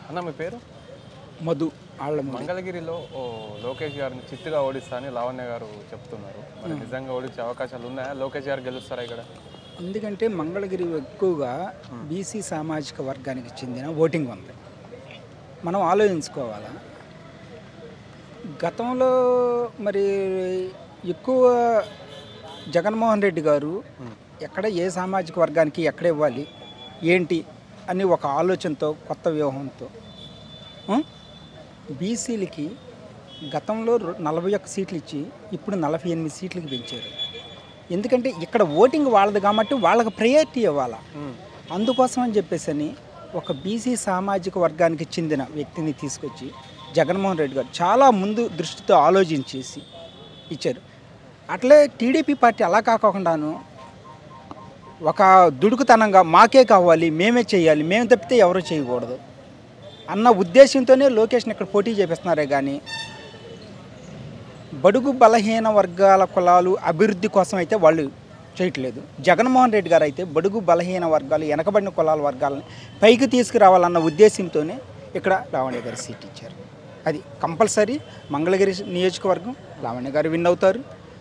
అన్న మీ పేరు మధు ఆళ్ళమూడి మంగళగిరిలో ఓ లోకేష్ గారిని చిత్తుగా ఓడిస్తా అని లావణ్య గారు చెప్తున్నారు మరి నిజంగా ఓడించే అవకాశాలు ఉన్నాయా లోకేష్ గారు గెలుస్తారా ఇక్కడ ఎందుకంటే మంగళగిరి ఎక్కువగా బీసీ సామాజిక వర్గానికి చెందిన ఓటింగ్ ఉంది మనం ఆలోచించుకోవాలా గతంలో మరి ఎక్కువ జగన్మోహన్ రెడ్డి గారు ఎక్కడ ఏ సామాజిక వర్గానికి ఎక్కడ ఇవ్వాలి ఏంటి అని ఒక ఆలోచనతో కొత్త వ్యూహంతో ఉం? బీసీలకి గతంలో రొ- నలభై ఒక్క సీట్లు ఇచ్చి ఇప్పుడు నలభై ఎనిమిది సీట్లకి పెంచారు ఎందుకంటే ఇక్కడ ఓటింగ్ వాళ్ళది కాబట్టి వాళ్ళకి ప్రయారిటీ ఇవ్వాలా అందుకోసం అని చెప్పేసి అని ఒక బీసీ సామాజిక వర్గానికి చెందిన వ్యక్తిని తీసుకొచ్చి జగన్మోహన్ రెడ్డి గారు చాలా ముందు దృష్టితో ఆలోచించేసి ఇచ్చారు అట్లే టీడీపీ పార్టీ అలా కాకుండాను ఒక దుడుకుతనంగా మాకే కావాలి మేమే చేయాలి మేము తప్పితే ఎవరు చేయకూడదు అన్న ఉద్దేశంతోనే లోకేష్ని ఇక్కడ పోటీ చేపిస్తున్నారే కానీ బడుగు బలహీన వర్గాల కులాలు అభివృద్ధి కోసం అయితే వాళ్ళు చేయట్లేదు జగన్మోహన్ రెడ్డి గారు అయితే బడుగు బలహీన వర్గాలు వెనకబడిన కులాల వర్గాలని పైకి తీసుకురావాలన్న ఉద్దేశంతోనే ఇక్కడ లావణ్య గారు సీట్ ఇచ్చారు అది కంపల్సరీ మంగళగిరి నియోజకవర్గం లావణ్య గారు విన్ అవుతారు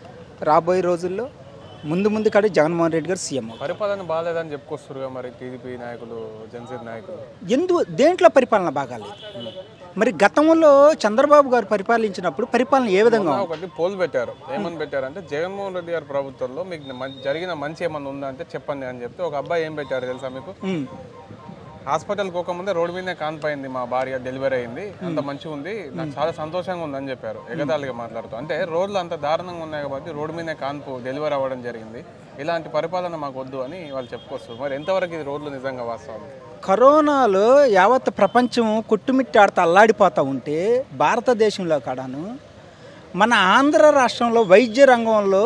రాబోయే రోజుల్లో ముందు ముందు కాడే జగన్మోహన్ రెడ్డి గారు సీఎం అవుతారు పరిపాలన బాగాలేదని చెప్పుకొస్తారు మరి టీడీపీ నాయకులు జనసేన నాయకులు ఎందు దేంట్లో పరిపాలన బాగాలేదు మరి గతంలో చంద్రబాబు గారు పరిపాలించినప్పుడు పరిపాలన ఏ విధంగా ఉంది? ఒకటి పోల్ పెట్టారు ఏమని పెట్టారంటే జగన్మోహన్ రెడ్డి గారి ప్రభుత్వంలో మీకు మంచి- జరిగిన మంచి ఏమన్నా ఉందా అంటే చెప్పండి అని చెప్తే ఒక అబ్బాయి ఏం పెట్టారు తెలుసా మీకు ఉమ్. హాస్పిటల్ పోకముందే రోడ్డు మీదనే కాన్పోయింది మా భార్య డెలివరీ అయింది అంత మంచిగా ఉంది నాకు చాలా సంతోషంగా ఉందని చెప్పారు ఎగతాళిగా మాట్లాడుతూ అంటే రోడ్లు అంత దారుణంగా ఉన్నాయి కాబట్టి రోడ్డు మీదనే కాన్పు డెలివరీ అవ్వడం జరిగింది ఇలాంటి పరిపాలన మాకు వద్దు అని వాళ్ళు చెప్పుకొస్తారు మరి ఎంతవరకు ఇది రోడ్లు నిజంగా వాస్తవం కరోనాలో యావత్ ప్రపంచం కొట్టుమిట్టాడుతూ అల్లాడిపోతూ ఉంటే భారతదేశంలో కాడాను మన ఆంధ్ర రాష్ట్రంలో వైద్య రంగంలో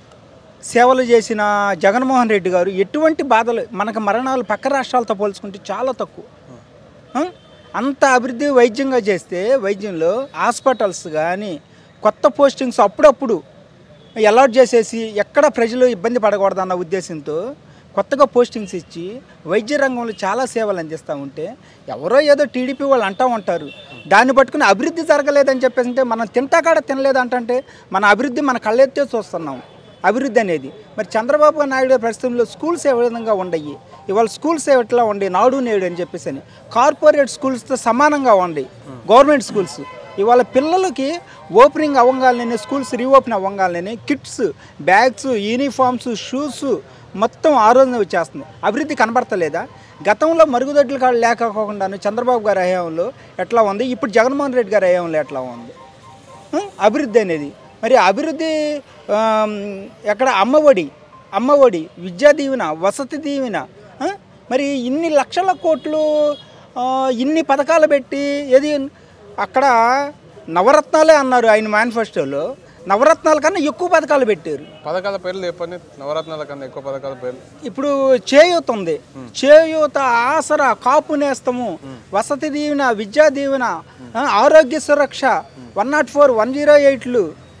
సేవలు చేసిన జగన్మోహన్ రెడ్డి గారు ఎటువంటి బాధలు మనకు మరణాలు పక్క రాష్ట్రాలతో పోల్చుకుంటే చాలా తక్కువ ఆ? అంత అభివృద్ధి వైద్యంగా చేస్తే వైద్యంలో హాస్పిటల్స్ కానీ కొత్త పోస్టింగ్స్ అప్పుడప్పుడు అలాట్ చేసేసి ఎక్కడ ప్రజలు ఇబ్బంది పడకూడదన్న ఉద్దేశంతో కొత్తగా పోస్టింగ్స్ ఇచ్చి వైద్య రంగంలో చాలా సేవలు అందిస్తూ ఉంటే ఎవరో ఏదో టీడీపీ వాళ్ళు అంటూ ఉంటారు దాన్ని పట్టుకుని అభివృద్ధి జరగలేదని చెప్పేసి అంటే మనం తింటాకాడ తినలేదంటే మన అభివృద్ధి మన కళ్ళెత్తే చూస్తున్నాం అభివృద్ధి అనేది మరి చంద్రబాబు నాయుడు ప్రస్తుతంలో స్కూల్స్ ఏ విధంగా ఉండయి ఇవాళ స్కూల్స్ ఎట్లా ఉండి నాడు నేడు అని చెప్పేసి అని కార్పొరేట్ స్కూల్స్తో సమానంగా ఉండి గవర్నమెంట్ స్కూల్స్ ఇవాళ పిల్లలకి ఓపెనింగ్ అవ్వగానే స్కూల్స్ రీఓపెన్ అవ్వగానే కిట్స్ బ్యాగ్స్ యూనిఫామ్స్ షూస్ మొత్తం ఆ రోజున వచ్చేస్తుంది అభివృద్ధి కనబడతలేదా గతంలో మరుగుదొడ్లు కాడ లేకపోకుండాను చంద్రబాబు గారి హయాంలో ఎట్లా ఉంది ఇప్పుడు జగన్మోహన్ రెడ్డి గారి హయాంలో ఎట్లా ఉంది ఆ? అభివృద్ధి అనేది మరి అభివృద్ధి ఆమ్, ఎక్కడ అమ్మఒడి అమ్మఒడి విద్యా దీవెన వసతి దీవెన ఆ? మరి ఇన్ని లక్షల కోట్లు ఆ, ఇన్ని పథకాలు పెట్టి ఏది అక్కడ నవరత్నాలే అన్నారు ఆయన మేనిఫెస్టోలో నవరత్నాల కన్నా ఎక్కువ పథకాలు పెట్టారు పథకాల పేర్లు చెప్పండి నవరత్నాల కన్నా ఎక్కువ పథకాల పేర్లు ఇప్పుడు చేయూత ఉంది చేయూత ఆసరా కాపు నేస్తము వసతి దీవెన విద్యా దీవెన ఆ, Arogya Suraksha one not four one zero ఎయిట్లు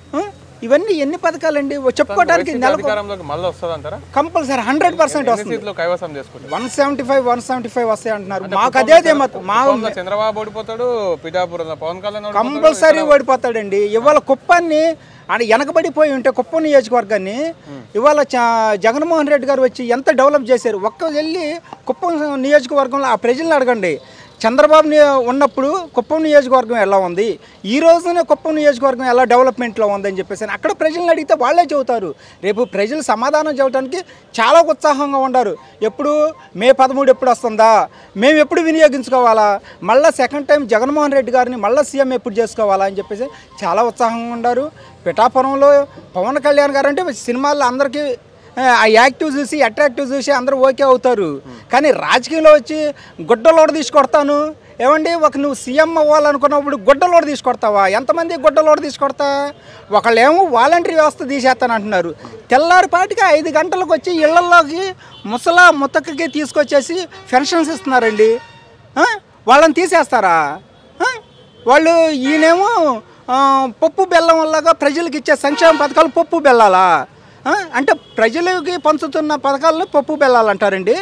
ఇవన్నీ ఎన్ని పథకాలండి ఓ చెప్పుకోవడానికి వైసీపీ నెలకు అధికారంలోకి మళ్ళీ వస్తుందంటారా కంపల్సరీ హండ్రెడ్ పర్సెంట్ ఎన్ని వస్తుంది సీట్లు కైవసం చేసుకుంటారు one seventy five one seventy five వస్తాయి అంటున్నారు మాకు అదే ధీమత మా కుప్పంలో చంద్రబాబు ఓడిపోతాడు పిఠాపురంలో పవన్ కళ్యాణ్ ఓడిపోతాడు. కంపల్సరీ ఓడిపోతాడండి ఇవాళ కుప్పాన్ని ఆయన వెనకబడిపోయి ఉంటే కుప్పం నియోజకవర్గాన్ని ఇవాళ చ- జగన్మోహన్ రెడ్డి గారు వచ్చి ఎంత డెవలప్ చేశారు ఒక్క వెళ్ళి కుప్పం నియోజకవర్గంలో ఆ ప్రజలను అడగండి చంద్రబాబు ని- ఉన్నప్పుడు కుప్పం నియోజకవర్గం ఎలా ఉంది ఈ రోజున కుప్పం నియోజకవర్గం ఎలా డెవలప్మెంట్లో ఉందని చెప్పేసి అక్కడ ప్రజలను అడిగితే వాళ్ళే చెబుతారు రేపు ప్రజలు సమాధానం చెప్పడానికి చాలా ఉత్సాహంగా ఉన్నారు ఎప్పుడు మే పదమూడు ఎప్పుడు వస్తుందా మేము ఎప్పుడు వినియోగించుకోవాలా మళ్ళీ సెకండ్ టైం జగన్మోహన్ రెడ్డి గారిని మళ్ళీ సీఎం ఎప్పుడు చేసుకోవాలా అని చెప్పేసి చాలా ఉత్సాహంగా ఉన్నారు పిఠాపురంలో పవన్ కళ్యాణ్ గారు అంటే సినిమాల్లో అందరికీ ఆ, ఆ యాక్టివ్ చూసి అట్రాక్టివ్ చూసి అందరూ ఓకే అవుతారు కానీ రాజకీయంలో వచ్చి గుడ్డలోడ తీసుకొడతాను ఏమండి ఒక నువ్వు సీఎం అవ్వాలనుకున్నప్పుడు గుడ్డలోడ తీసుకొడతావా ఎంతమంది గుడ్డలోడ తీసుకొడతా ఒకళ్ళేమో వాలంటరీ వ్యవస్థ తీసేస్తాను అంటున్నారు తెల్లారిపాటికి ఐదు గంటలకు వచ్చి ఇళ్లలోకి ముసలా ముత్తకకి తీసుకొచ్చేసి పెన్షన్స్ ఇస్తున్నారండి ఆ? వాళ్ళని తీసేస్తారా ఆ? వాళ్ళు ఈయనేమో ఆ, పప్పు బెల్లం వల్లగా ప్రజలకు ఇచ్చే సంక్షేమ పథకాలు పప్పు బెల్లాలా ఆ? అంటే ప్రజలకి పంచుతున్న పథకాలను పప్పు బెల్లాలంటారండి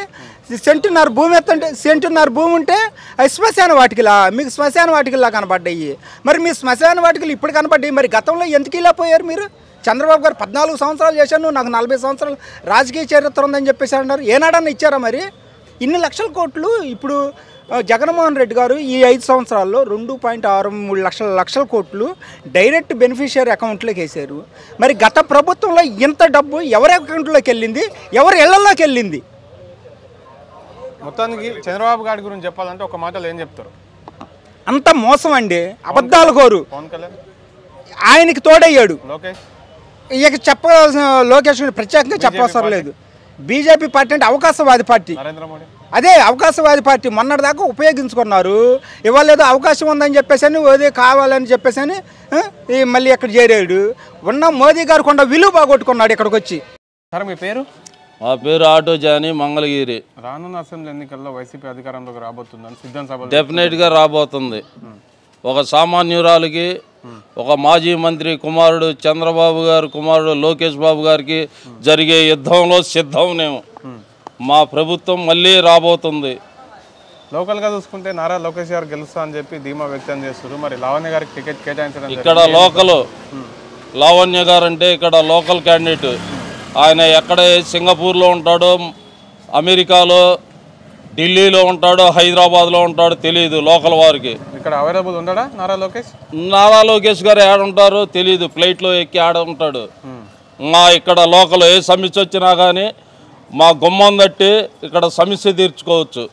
సెంటున్నర భూమి ఎత్తంటే సెంటున్నర భూమి ఉంటే అవి శ్మశాన వాటికిలా మీకు శ్మశాన వాటికిలా కనపడ్డాయి మరి మీ శ్మశాన వాటికలు ఇప్పుడు కనపడ్డాయి మరి గతంలో ఎందుకు ఇలా పోయారు మీరు చంద్రబాబు గారు పద్నాలుగు సంవత్సరాలు చేశాను నాకు నలభై సంవత్సరాలు రాజకీయ చరిత్ర ఉందని చెప్పేసి అన్నారు ఏనాడన్నా ఇచ్చారా మరి ఇన్ని లక్షల కోట్లు ఇప్పుడు ఆ, జగన్మోహన్ రెడ్డి గారు ఈ ఐదు సంవత్సరాల్లో రెండు పాయింట్ ఆరు మూడు లక్షల లక్షల కోట్లు డైరెక్ట్ బెనిఫిషియరీ అకౌంట్లోకి వేశారు మరి గత ప్రభుత్వంలో ఇంత డబ్బు ఎవరి అకౌంట్లోకి వెళ్ళింది ఎవరి ఇళ్లలోకి వెళ్ళింది మొత్తానికి చంద్రబాబు గారి గురించి చెప్పాలంటే ఒక మాటలు ఏం చెప్తారు అంత మోసం అండి అబద్ధాల కోరు పవన్ కళ్యాణ్ ఆయనకి తోడయ్యాడు లోకేష్ ఇక చెప్పాల్సిన లోకేష్ గురించి ప్రత్యేకంగా చెప్పవసరం లేదు బీజేపీ పార్టీ అంటే అవకాశవాది పార్టీ నరేంద్ర మోడీ అదే అవకాశవాది పార్టీ మొన్నటిదాకా ఉపయోగించుకున్నారు ఇవాళ ఏదో అవకాశం ఉందని చెప్పేసి అని అదే కావాలని చెప్పేసి అని ఆ, ఈ మళ్ళీ ఇక్కడ చేరాడు ఉన్న మోదీ గారు కొండ విలువ బాగొట్టుకున్నాడు ఇక్కడికి వచ్చి సార్ మీ పేరు మా పేరు ఆటో జాని మంగళగిరి రానున్న అసెంబ్లీ ఎన్నికల్లో వైసీపీ అధికారంలోకి రాబోతుందని సిద్ధం సభ డెఫినెట్గా రాబోతుంది ఒక సామాన్యురాలికి ఒక మాజీ మంత్రి కుమారుడు చంద్రబాబు గారు కుమారుడు లోకేష్ బాబు గారికి జరిగే యుద్ధంలో సిద్ధం మేము మా ప్రభుత్వం మళ్ళీ రాబోతుంది లోకల్గా చూసుకుంటే నారా లోకేష్ గారు గెలుస్తా అని చెప్పి ధీమా వ్యక్తం చేస్తారు మరి లావణ్య గారికి టికెట్ కేటాయించడం ఇక్కడ లోకల్ లావణ్య గారు అంటే ఇక్కడ లోకల్ క్యాండిడేట్ ఆయన ఎక్కడ సింగపూర్లో ఉంటాడో అమెరికాలో ఢిల్లీలో ఉంటాడో హైదరాబాద్లో ఉంటాడో తెలియదు లోకల్ వారికి ఇక్కడ అవైలబుల్ ఉండడా నారా లోకేష్ నారా లోకేష్ గారు ఏడ ఉంటారో తెలియదు ఫ్లైట్లో ఎక్కి ఆడ ఉంటాడు మా ఇక్కడ లోకల్ ఏ సమస్య వచ్చినా కానీ మా గుమ్మం తట్టి ఇక్కడ సమస్య తీర్చుకోవచ్చు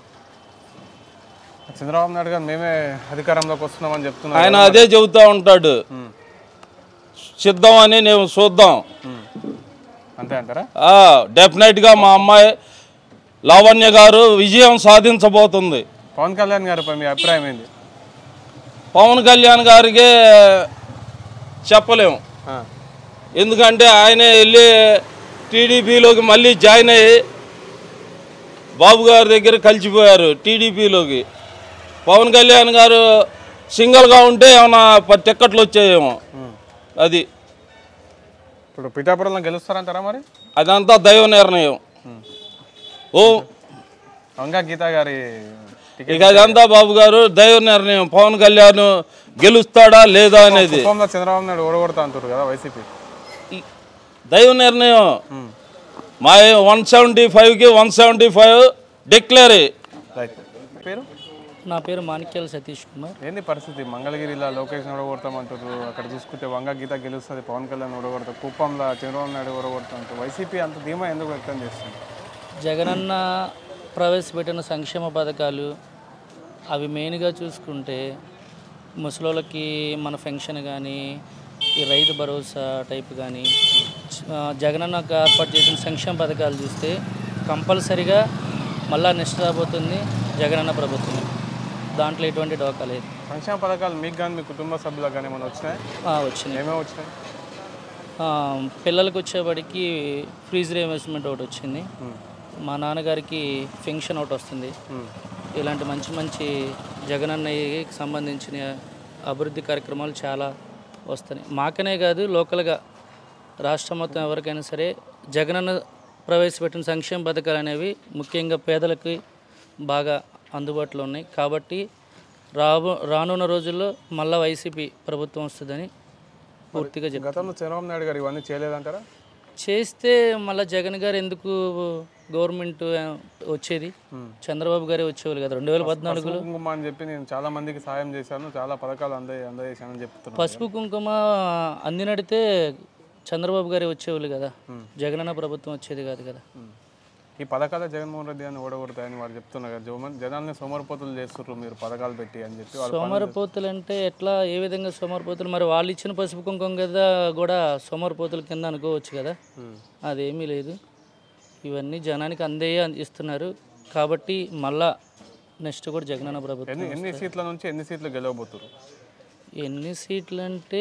చంద్రబాబు నాయుడు గారు మేమే అధికారంలోకి వస్తున్నామని చెప్తున్నారు ఆయన అదే చెబుతూ ఉంటాడు సిద్ధం అని నేను చూద్దాం అంతే అంటారా ఆ, డెఫినెట్గా మా అమ్మాయి లావణ్య గారు విజయం సాధించబోతుంది పవన్ కళ్యాణ్ గారిపై మీ అభిప్రాయం ఏంది పవన్ కళ్యాణ్ గారికి చెప్పలేము ఆ, ఎందుకంటే ఆయనే వెళ్ళి టీడీపీలోకి మళ్ళీ జాయిన్ అయ్యి బాబు గారి దగ్గర కలిసిపోయారు టీడీపీలోకి పవన్ కళ్యాణ్ గారు సింగిల్గా ఉంటే ఏమైనా ప- టిక్కెట్లు వచ్చాయేమో అది ఇప్పుడు పిఠాపురంలో గెలుస్తారంటారా మరి అదంతా దైవ నిర్ణయం ఓ వంగా గీత గారి టికెట్ ఇక అదంతా బాబు గారు దైవ నిర్ణయం పవన్ కళ్యాణ్ గెలుస్తాడా లేదా అనేది కుప్పంలో చంద్రబాబు నాయుడు ఓడగొడతా అంటారు కదా వైసీపీ ఈ దైవ నిర్ణయం మా వన్ సెవెంటీ ఫైవ్కి one seventy five declare right పేరు నా పేరు మాణిక్యాల సతీష్ కుమార్ ఏంది పరిస్థితి మంగళగిరిలో లోకేష్ ఓడగొడతామంటారు అక్కడ చూసుకుంటే వంగ గీత గెలుస్తుంది పవన్ కళ్యాణ్ ఓడగొడతారు కుప్పంలో చంద్రబాబు నాయుడు ఓడగొడతా అంటారు వైసీపీ అంత ధీమా ఎందుకు వ్యక్తం చేస్తుంది జగనన్న ప్రవేశపెట్టిన సంక్షేమ పథకాలు అవి మెయిన్గా చూసుకుంటే ముసలోళ్ళకి మన పెన్షన్ కానీ ఈ రైతు భరోసా టైప్ కానీ ఆ, జగనన్న ఏర్పాటు చేసిన సంక్షేమ పథకాలు చూస్తే కంపల్సరిగా మళ్ళా నెక్స్ట్ రాబోతుంది జగనన్న ప్రభుత్వం దాంట్లో ఎటువంటి డోకా లేదు సంక్షేమ పథకాలు మీకు కానీ మీ కుటుంబ సభ్యులకు కానీ ఏమైనా వచ్చినాయి ఆ, వచ్చినాయి ఏమేమి వచ్చినాయి ఆ, పిల్లలకు వచ్చేవాడికి ఫ్రీజ్ రియంబర్స్మెంట్ ఒకటి వచ్చింది మా నాన్నగారికి పెన్షన్ ఒకటి వస్తుంది ఇలాంటి మంచి మంచి జగనన్నయ్యకి సంబంధించిన అభివృద్ధి కార్యక్రమాలు చాలా వస్తున్నాయి మాకనే కాదు లోకల్గా రాష్ట్రం మొత్తం ఎవరికైనా సరే జగనన్న ప్రవేశపెట్టిన సంక్షేమ పథకాలు అనేవి ముఖ్యంగా పేదలకి బాగా అందుబాటులో ఉన్నాయి కాబట్టి రాబో రానున్న రోజుల్లో మళ్ళా వైసీపీ ప్రభుత్వం వస్తుందని పూర్తిగా చెప్తాను గతంలో చంద్రబాబు నాయుడు గారు ఇవన్నీ చేయలేదంటారా చేస్తే మళ్ళీ జగన్ గారు ఎందుకు గవర్నమెంట్ వచ్చేది చంద్రబాబు గారే వచ్చేవాళ్ళు కదా రెండు వేల పద్నాలుగులో కుంకుమ అని చెప్పి నేను చాలా మందికి సాయం చేశాను చాలా పథకాలు అంద అందజేశానని చెప్తున్నాను పసుపు కుంకుమ అందినడితే చంద్రబాబు గారే వచ్చేవాళ్ళు కదా జగనన్న ప్రభుత్వం వచ్చేది కాదు కదా ఈ పథకాలే జగన్మోహన్ రెడ్డి అని ఓడగొడతాయని వాళ్ళు చెప్తున్నారు కదా జగన్ జనాల్ని సోమరిపోతులు చేస్తున్నారు మీరు పథకాలు పెట్టి అని చెప్పి వాళ్ళు సోమరపోతులు అంటే ఎట్లా ఏ విధంగా సోమరపోతులు మరి వాళ్ళు ఇచ్చిన పసుపు కుంకుమ కదా కూడా సోమరపోతుల కింద అనుకోవచ్చు కదా అదేమీ లేదు ఇవన్నీ జనానికి అందే ఇస్తున్నారు కాబట్టి మళ్ళా నెక్స్ట్ కూడా జగనన్న ప్రభుత్వం ఎన్ని ఎన్ని సీట్ల నుంచి ఎన్ని సీట్లు గెలవబోతున్నారు ఎన్ని సీట్లు అంటే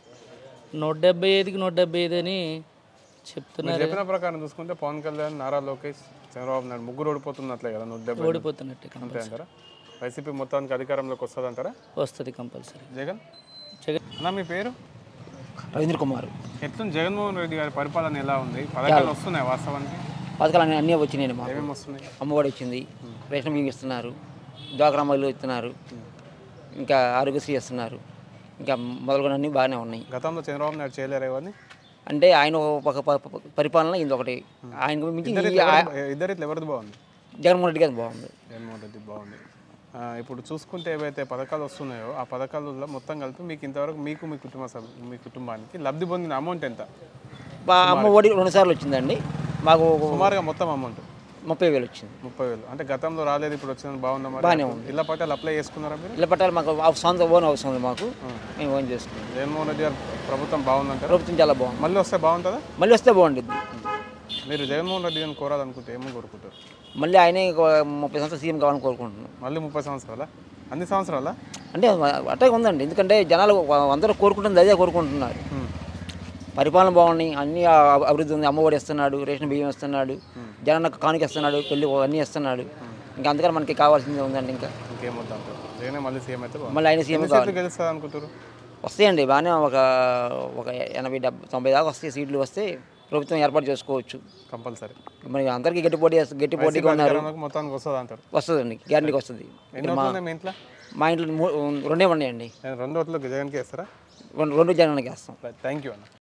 నూట డెబ్బై ఐదుకి నూట డెబ్బై ఐదు అని చెప్తున్నారు చెప్పిన ప్రకారం చూసుకుంటే పవన్ కళ్యాణ్ నారా లోకేష్ చంద్రబాబు నాయుడు ముగ్గురు ఓడిపోతున్నట్లే కదా నూట డెబ్బై ఓడిపోతున్నట్టే అంతే అంటారా వైసీపీ మొత్తానికి అధికారంలోకి వస్తుందంటారా వస్తుంది కంపల్సరీ జగన్ జగన్ అన్న మీ పేరు రవీంద్ర కుమార్ ఎట్లుంది జగన్మోహన్ రెడ్డి గారి పరిపాలన ఎలా ఉంది పథకాలు వస్తున్నాయి వాస్తవానికి పథకాలు అన్నీ అన్నీ వచ్చినాయి మాకు ఏమేమి వస్తున్నాయి అమ్మఒడి వచ్చింది రేషన్ బియ్యం ఇస్తున్నారు డ్వాక్రా మహిళలు ఇస్తున్నారు ఇంకా ఆరోగ్యశ్రీ ఇస్తున్నారు ఇంకా మొదలుకొని అన్నీ బాగానే ఉన్నాయి గతంలో చంద్రబాబు నాయుడు చేయలేరు ఇవన్నీ అంటే ఆయన ఒక ప- ప- పరిపాలన ఇది ఒకటి ఆయన మించి ఇద్దరు ఈ ఆ- ఇద్దరు ఇట్లా ఎవరిది బాగుంది జగన్మోహన్ రెడ్డి గారు బాగుంది జగన్మోహన్ రెడ్డి బాగుంది ఆ, ఇప్పుడు చూసుకుంటే ఏవైతే పథకాలు వస్తున్నాయో ఆ పథకాలలో మొత్తం కలిపి మీకు ఇంతవరకు మీకు మీ కుటుంబ సభ్యు మీ కుటుంబానికి లబ్ధి పొందిన అమౌంట్ ఎంత బా- అమ్మ ఒడి రెండు సార్లు వచ్చిందండి మాకు సుమారుగా మొత్తం అమౌంట్ ముప్పై వేలు వచ్చింది ముప్పై వేలు అంటే గతంలో రాలేదు ఇప్పుడు వచ్చింది బాగుందా మరి బాగానే ఉంది. ఇళ్ళ పట్టాలు అప్లై చేసుకున్నారా మీరు ఇళ్ళ పట్టాలు మాకు ఆ సొంత ఓన్ అవసరం ఉంది మాకు మేము ఓన్ చేసుకున్నాం జగన్మోహన్ రెడ్డి గారు ప్రభుత్వం బాగుందంటారా ప్రభుత్వం చాలా బాగుంది మళ్ళీ వస్తే బాగుంటుందా మళ్ళీ వస్తే బాగుంటుంది మీరు జగన్మోహన్ రెడ్డి గారిని కోరాలనుకుంటే ఏమని కోరుకుంటారు మళ్ళీ ఆయనే ఒక ముప్పై సంవత్సరాలు సీఎం కావాలని కోరుకుంటున్నాం మళ్ళీ ముప్పై సంవత్సరాల అన్ని సంవత్సరాల అంటే అట్టే ఉందండి ఎందుకంటే జనాలు అందరూ కోరుకుంటుంది అదే కోరుకుంటున్నారు పరిపాలన బాగున్నాయి అన్ని అ- అభివృద్ధి ఉంది అమ్మఒడి ఇస్తున్నాడు రేషన్ బియ్యం ఇస్తున్నాడు జనానికి కానుక ఇస్తున్నాడు పెళ్లి అన్నీ ఇస్తున్నాడు ఇంకా అందుకని మనకి కావాల్సింది ఉందండి ఇంకా ఇంకేమొద్దు అంటారు జగనే మళ్ళీ సీఎం అయితే బాగుంది మళ్ళీ ఆయన సీఎం ఎన్ని సీట్లు గెలుస్తుంది అనుకుంటారు వస్తాయండి బాగానే ఒక ఒక ఎనభై డెబ్బై తొంభై దాకా వస్తాయి సీట్లు వస్తే ప్రభుత్వం ఏర్పాటు చేసుకోవచ్చు కంపల్సరీ మరి అందరికీ గట్టి పోటీ చేస్తు- గట్టి పోటీగా ఉన్నారు అధికారంలోకి మొత్తానికి వస్తుంది అంటారు వస్తుందండి గ్యారంటీకి వస్తుంది ఎన్ని ఓట్లు ఉన్నాయి మీ ఇంట్లో మా ఇంట్లో మూ- రెండే ఉన్నాయండి నేను రెండు ఓట్లు జగన్కి వేస్తారా రెండు రెండు జనానికి వేస్తాం థ్యాంక్ యూ అన్న